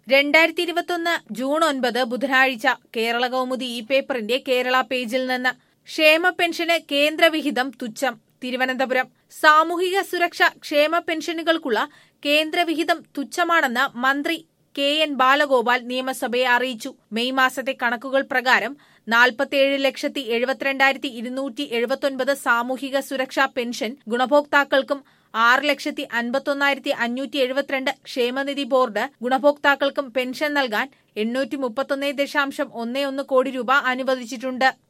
രണ്ടായിരത്തി ഇരുപത്തൊന്ന് ജൂൺ ഒൻപത് ബുധനാഴ്ച കേരള കൗമുദി ഈ പേപ്പറിന്റെ കേരള പേജിൽ നിന്ന് ക്ഷേമ പെൻഷന് കേന്ദ്രവിഹിതം തുച്ഛം തിരുവനന്തപുരം സാമൂഹിക സുരക്ഷ ക്ഷേമ പെൻഷനുകൾക്കുള്ള കേന്ദ്രവിഹിതം തുച്ഛമാണെന്ന് മന്ത്രി കെ എൻ ബാലഗോപാൽ നിയമസഭയെ അറിയിച്ചു മെയ് മാസത്തെ കണക്കുകൾ പ്രകാരം നാൽപ്പത്തിയേഴ് ലക്ഷത്തി എഴുപത്തിരണ്ടായിരത്തി ഇരുന്നൂറ്റി എഴുപത്തൊൻപത് സാമൂഹിക സുരക്ഷാ പെൻഷൻ ഗുണഭോക്താക്കൾക്കും ആറ് ലക്ഷത്തി അൻപത്തൊന്നായിരത്തി അഞ്ഞൂറ്റി എഴുപത്തിരണ്ട് ക്ഷേമനിധി ബോർഡ് ഗുണഭോക്താക്കൾക്കും പെൻഷൻ നൽകാൻ എണ്ണൂറ്റി മുപ്പത്തൊന്ന് ദശാംശം ഒന്ന് ഒന്ന് കോടി രൂപ അനുവദിച്ചിട്ടുണ്ട്